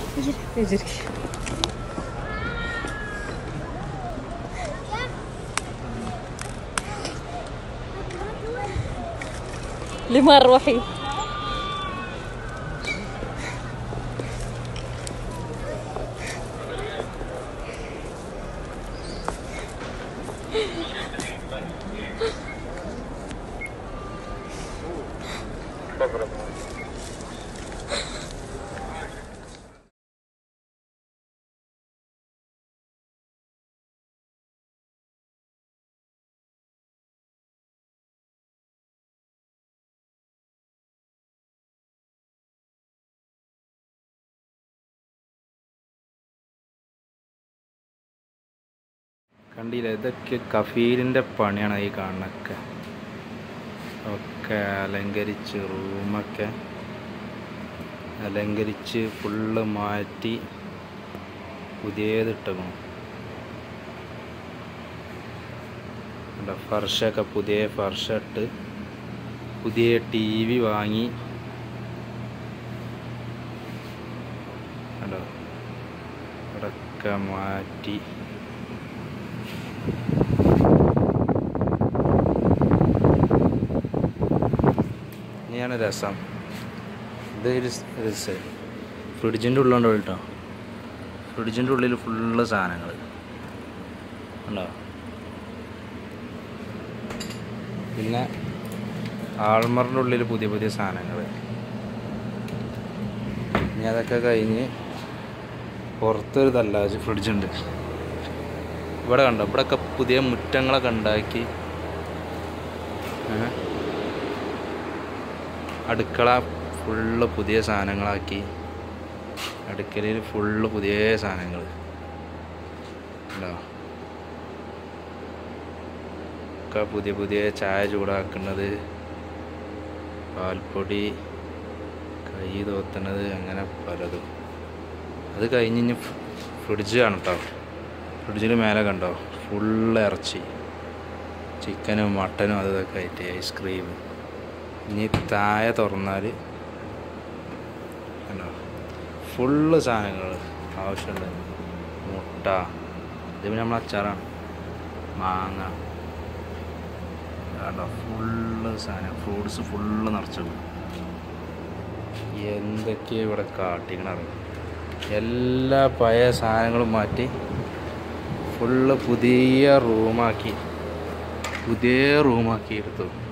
لما روحي കണ്ടില്ല ഇതൊക്കെ കഫീലിൻ്റെ പണിയാണ് ഈ കാണുന്നൊക്കെ ഒക്കെ അലങ്കരിച്ച് റൂമൊക്കെ അലങ്കരിച്ച് ഫുള്ള് മാറ്റി പുതിയതിട്ടണം കണ്ടോ ഫർഷൊക്കെ പുതിയ ഫർഷിട്ട് പുതിയ ടി വി വാങ്ങി കണ്ടോ ഇവിടൊക്കെ മാറ്റി ഇനിയാണ് രസം ഇത് ഒരു സ്- ഒരു സ് ഫ്രിഡ്ജിൻ്റെ ഉള്ളുണ്ടോ കേട്ടോ ഫ്രിഡ്ജിൻ്റെ ഉള്ളിൽ ഫുള്ള് സാധനങ്ങൾ ഉണ്ടോ പിന്നെ ആൾമറിൻ്റെ ഉള്ളിൽ പുതിയ പുതിയ സാധനങ്ങൾ ഇനി അതൊക്കെ കഴിഞ്ഞ് പുറത്തൊരു തല്ലാജ് ഫ്രിഡ്ജുണ്ട് ഇവിടെ കണ്ടോ ഇവിടെയൊക്കെ പുതിയ മുറ്റങ്ങളൊക്കെ ഉണ്ടാക്കി ഏ? അടുക്കള ഫുള്ള് പുതിയ സാധനങ്ങളാക്കി അടുക്കളയിൽ ഫുള്ള് പുതിയ സാധനങ്ങൾ ഉണ്ടോ ഒക്കെ പുതിയ പുതിയ ചായ ചൂടാക്കുന്നത് പാൽപ്പൊടി കൈ തോത്തണത് അങ്ങനെ പലതും അത് കഴിഞ്ഞ് ഇനി ഫ്രിഡ്ജ് ആണ് കേട്ടോ ഫ്രിഡ്ജിൽ മേലെ കണ്ടോ ഫുള്ള് ഇറച്ചി ചിക്കനും മട്ടനും അത് ഇതൊക്കെ ആയിട്ട് ഐസ്ക്രീം ഇനി താഴെ തുറന്നാൽ കണ്ടോ ഫുള്ള് സാധനങ്ങൾ ആവശ്യമുണ്ട് മുട്ട ഇത് പിന്നെ നമ്മൾ അച്ചാറാണ് മാങ്ങ കണ്ടോ ഫുള്ള് സാധനം ഫ്രൂട്ട്സ് ഫുള്ള് നിറച്ചത് എന്തൊക്കെയാണ് ഇവിടെ കാട്ടിക്കണത് എല്ലാ പഴയ സാധനങ്ങളും മാറ്റി ഫുള്ള് പുതിയ റൂമാക്കി പുതിയ റൂമാക്കി എടുത്തു